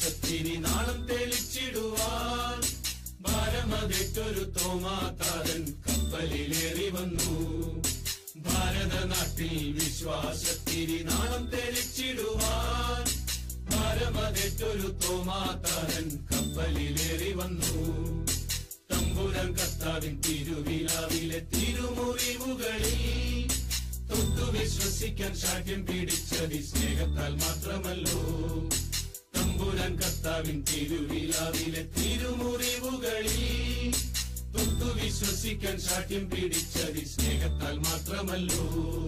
വിശ്വാസത്തിനി നാളം തെളിച്ചിടുവാൻ ഭാരമതേറ്റൊരു തോമാതാരൻ കപ്പലിലേറി വന്നു ഭാരതനാട്ടിൽ വിശ്വാസത്തിനി നാളം തെളിച്ചിടുവാൻ ഭാരമതേറ്റൊരു തോമാതാരൻ കപ്പലിലേറി വന്നു തമ്പുരാൻ കർത്താവിൻ തിരുവിലാവിലെ തിരുമുറിവുകളിൽ തൊട്ടു വിശ്വസിക്കാൻ ശാഠ്യം പിടിച്ചതി സ്നേഹത്താൽ മാത്രമല്ലോ തമ്പുരാൻ കർത്താവിൻ തിരുവിലാവിലെ തിരുമുറിവുകളിൽ തൊട്ടു വിശ്വസിക്കാൻ ശാഠ്യം പിടിച്ചതി സ്നേഹത്താൽ മാത്രമല്ലോ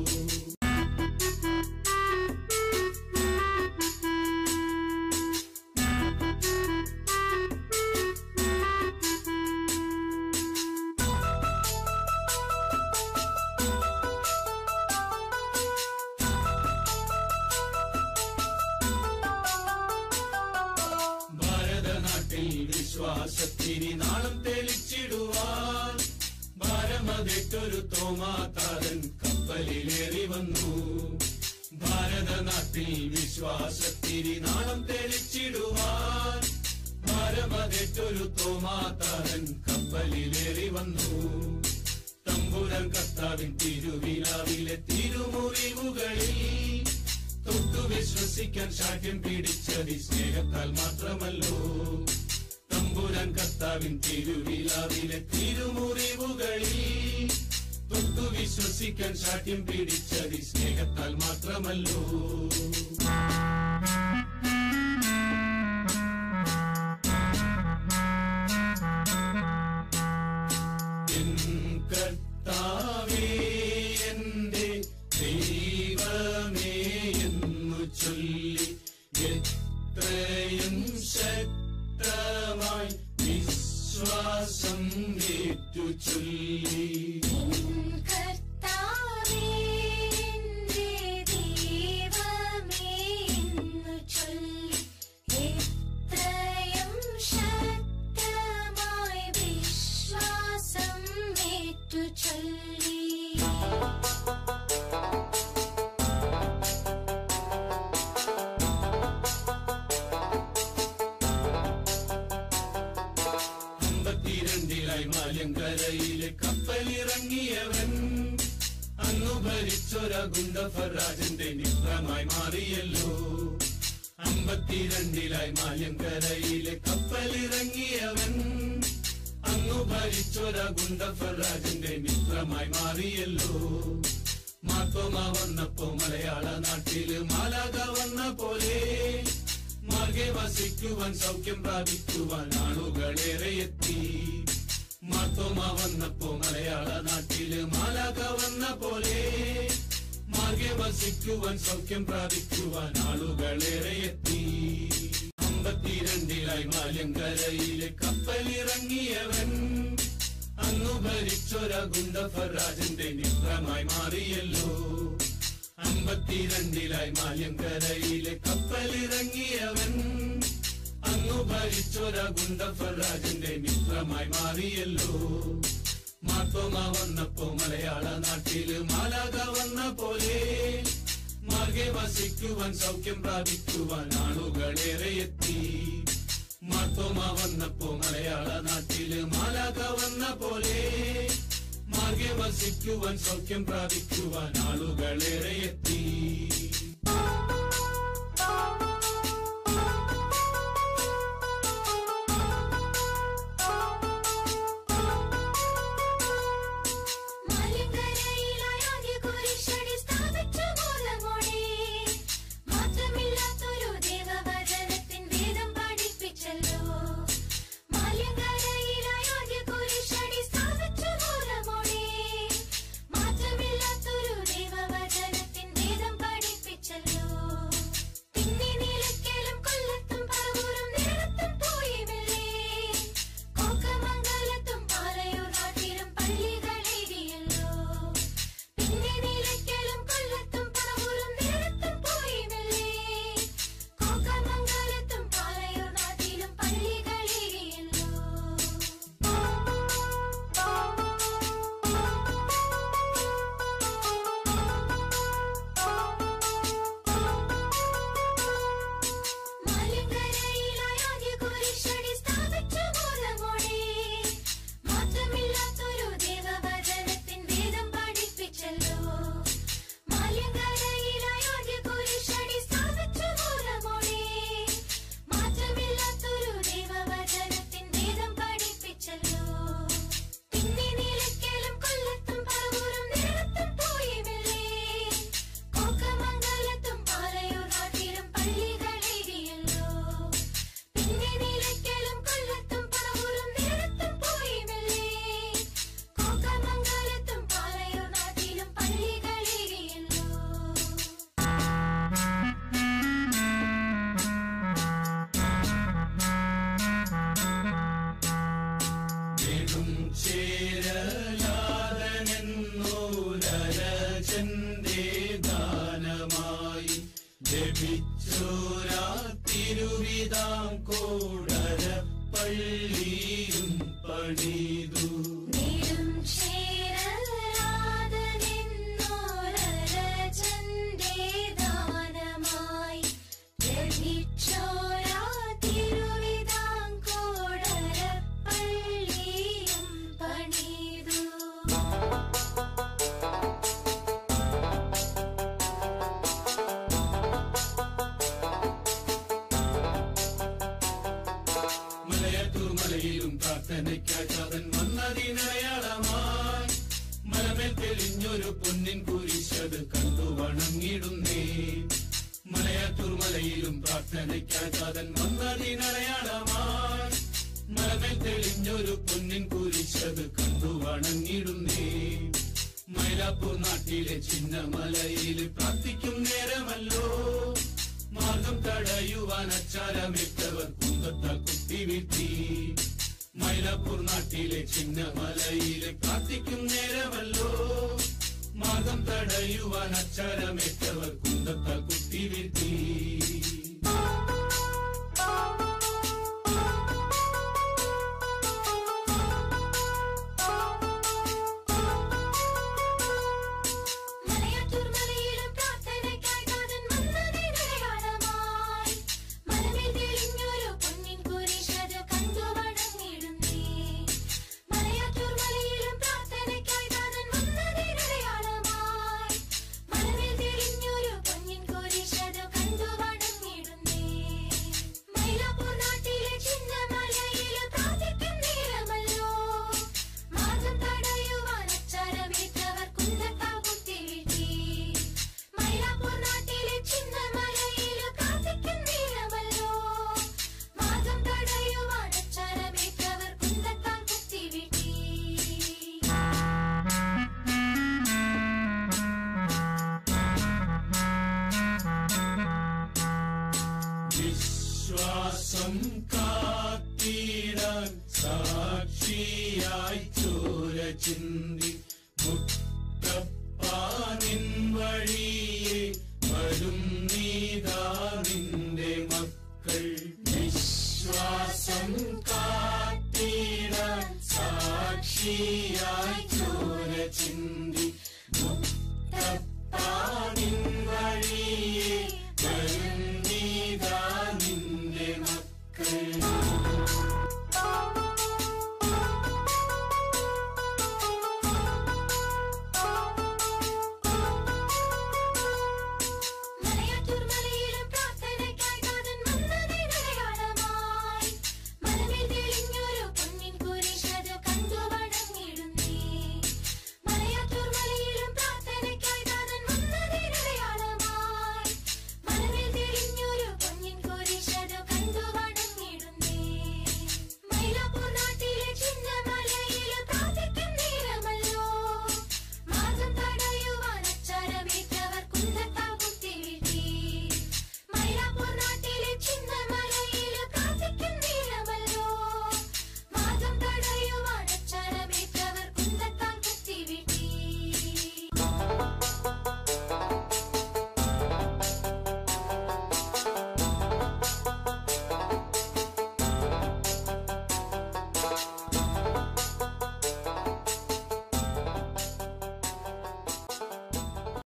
ഭാരതനാട്ടിൽ വിശ്വാസത്തിനി നാളം തെളിച്ചിടുവാൻ ഭാരമതേറ്റൊരു തോമാതാരൻ കപ്പലിലേറി വന്നു ഭാരതനാട്ടിൽ വിശ്വാസത്തിനി നാളം തെളിച്ചിടുവാൻ ഭാരമതേറ്റൊരു തോമാതാരൻ കപ്പലിലേറി വന്നു തമ്പുരാൻ കർത്താവിൻ തിരുവിലാവിലെ തിരുമുറിവുകളിൽ തൊട്ടു വിശ്വസിക്കാൻ ശാഠ്യം പിടിച്ചതി സ്നേഹത്താൽ മാത്രമല്ലോ തമ്പുരാൻ കർത്താവിൻ തിരുവിലാവിലെ തിരുമുറിവുകളിൽ തൊട്ടു വിശ്വസിക്കാൻ ശാഠ്യം പിടിച്ചതി സ്നേഹത്താൽ മാത്രമല്ലോ എൻ കർത്താവേ എന്റെ ദൈവമേ എന്നു ചൊല്ലി എത്രയും ശക്തമായി വിശ്വാസം ഏറ്റു ചൊല്ലി കർത്താവേ എന്റെ ദൈവമേ എന്നു ചൊല്ലി എത്രയും ശക്തമായി വിശ്വാസം ഏറ്റു ചൊല്ലി അമ്പത്തിരണ്ടിലായി മാലങ്കരയിലെ കപ്പലിറങ്ങിയവൻ അന്നു ഭരിച്ചൊര ഗുണ്ടഫറാജന്റെ മിത്രമായി മാറിയല്ലോ അമ്പത്തിരണ്ടിലായി മാലങ്കരയിലെ കപ്പലിറങ്ങിയവൻ അന്നു ഭരിച്ചൊര ഗുണ്ടഫറാജന്റെ മിത്രമായി മാറിയല്ലോ മാത്തോമ വന്നപ്പോ മലയാള നാട്ടില് മാലാക വന്ന പോലെ മാർഗെ വസിക്കുവാൻ സൗഖ്യം പ്രാപിക്കുവാൻ ആളുകളേറെ എത്തി മാത്തോമ വന്നപ്പോ മലയാള നാട്ടില് മാലാക വന്ന പോലെ മാർഗെ വസിക്കുവാൻ സൗഖ്യം പ്രാപിക്കുവാൻ ആളുകളേറെ എത്തി അമ്പത്തിരണ്ടിലായി മാലങ്കരയിലെ കപ്പലിറങ്ങിയവൻ അന്നു ഭരിച്ചൊര ഗുണ്ടഫറാജന്റെ മിത്രമായി മാറിയല്ലോ അമ്പത്തിരണ്ടിലായി മാലങ്കരയിലെ കപ്പലിറങ്ങിയവൻ അന്നു ഭരിച്ചൊര ഗുണ്ടഫറാജന്റെ മിത്രമായി മാറിയല്ലോ മാത്തോമ വന്നപ്പോ മലയാള നാട്ടില് മാലാക വന്ന പോലെ മാർഗെ വസിക്കുവാൻ സൗഖ്യം പ്രാപിക്കുവാൻ ആളുകളേറെ എത്തി മാത്തോമ വന്നപ്പോ മലയാള നാട്ടില് മാലാക വന്ന പോലെ മാർഗെ വസിക്കുവാൻ സൗഖ്യം പ്രാപിക്കുവാൻ ആളുകളേറെ എത്തി മലങ്കരയിലായി ആദ്യ കുരിശടി സ്ഥാപിച്ച മൂലമോടെ മാറ്റമില്ലാത്തൊരു ദേവവചനത്തിൻ വേദം പഠിപ്പിച്ചല്ലോ മലങ്കരയിലായി ആദ്യ കുരിശടി സ്ഥാപിച്ച മൂലമോടെ മാറ്റമില്ലാത്തൊരു ദേവവചനത്തിൻ വേദം പഠിപ്പിച്ചല്ലോ പിന്നെ നീ ലഭിച്ചോരാ തിരുവിതാം കോടര പള്ളിയും പണിതു നെടും ചേരലാതെ നിന്നോരരജന്റെ ദാനമായി ലഭിച്ചോരാ തിരുവിതാംകോടര പള്ളിയും പണിതു മലയത്തൂർ മലയിലും പ്രാർത്ഥനയ്ക്കായി ചാതൻ വന്നതിനടയാളമായി മലമേൽ തെളിഞ്ഞൊരു പൊന്നിൻ കുരിശത് കണ്ടു വണങ്ങിടുന്നേ മലയാറ്റൂർ മലയിലും പ്രാർത്ഥനയ്ക്കായി ചാതൻ വന്നതിനടയാളമായി മലമേൽ തെളിഞ്ഞൊരു പൊന്നിൻ കുരിശത് കണ്ടു വണങ്ങിടുന്നേ മൈലാപ്പൂർ നാട്ടിലെ ചിന്നമലയിൽ പ്രാർത്ഥിക്കും നേരമല്ലോ മാർഗം തടയുവാൻ അച്ചാരമിട്ടവർ കുന്തത്താൽ കുത്തി വീഴ്ത്തി മൈലാപ്പൂർ നാട്ടിലെ ചിന്നമലയിലെ പ്രാർത്ഥിക്കും നേരമല്ലോ മാർഗം തടയുവാൻ അച്ചാരമിട്ടവർ കുന്തത്താൽ കുത്തി വീഴ്ത്തി